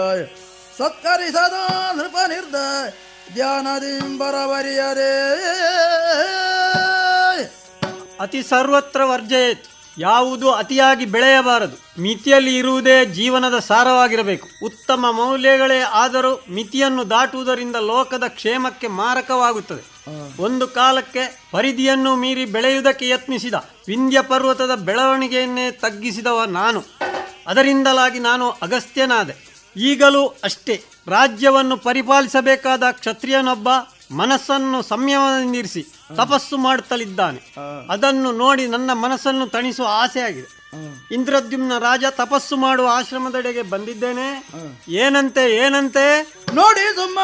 ಸತ್ಕರಿಸದ ನೃಪ ನಿರ್ದ ಧ್ಯಾನದಿಂಬರವರಿಯದೆ ಅತಿ ಸರ್ವತ್ರ ವರ್ಜಯೇತ್ ಯಾವುದು ಅತಿಯಾಗಿ ಬೆಳೆಯಬಾರದು ಮಿತಿಯಲ್ಲಿ ಇರುವುದೇ ಜೀವನದ ಸಾರವಾಗಿರಬೇಕು ಉತ್ತಮ ಮೌಲ್ಯಗಳೇ ಆದರೂ ಮಿತಿಯನ್ನು ದಾಟುವುದರಿಂದ ಲೋಕದ ಕ್ಷೇಮಕ್ಕೆ ಮಾರಕವಾಗುತ್ತದೆ ಒಂದು ಕಾಲಕ್ಕೆ ಪರಿಧಿಯನ್ನು ಮೀರಿ ಬೆಳೆಯುವುದಕ್ಕೆ ಯತ್ನಿಸಿದ ವಿಂಧ್ಯ ಪರ್ವತದ ಬೆಳವಣಿಗೆಯನ್ನೇ ತಗ್ಗಿಸಿದವ ನಾನು ಅದರಿಂದಲಾಗಿ ನಾನು ಅಗಸ್ತ್ಯನಾದೆ ಈಗಲೂ ಅಷ್ಟೇ ರಾಜ್ಯವನ್ನು ಪರಿಪಾಲಿಸಬೇಕಾದ ಕ್ಷತ್ರಿಯನೊಬ್ಬ ಮನಸ್ಸನ್ನು ಸಂಯಮದಿಂದಿರಿಸಿ ತಪಸ್ಸು ಮಾಡುತ್ತಲಿದ್ದಾನೆ ಅದನ್ನು ನೋಡಿ ನನ್ನ ಮನಸ್ಸನ್ನು ತಣಿಸುವ ಆಸೆಯಾಗಿದೆ ಇಂದ್ರದ್ಯುಮ್ನ ರಾಜ ತಪಸ್ಸು ಮಾಡುವ ಆಶ್ರಮದೆಡೆಗೆ ಬಂದಿದ್ದೇನೆ ಏನಂತೆ ಏನಂತೆ ನೋಡಿ ಸುಮ್ಮ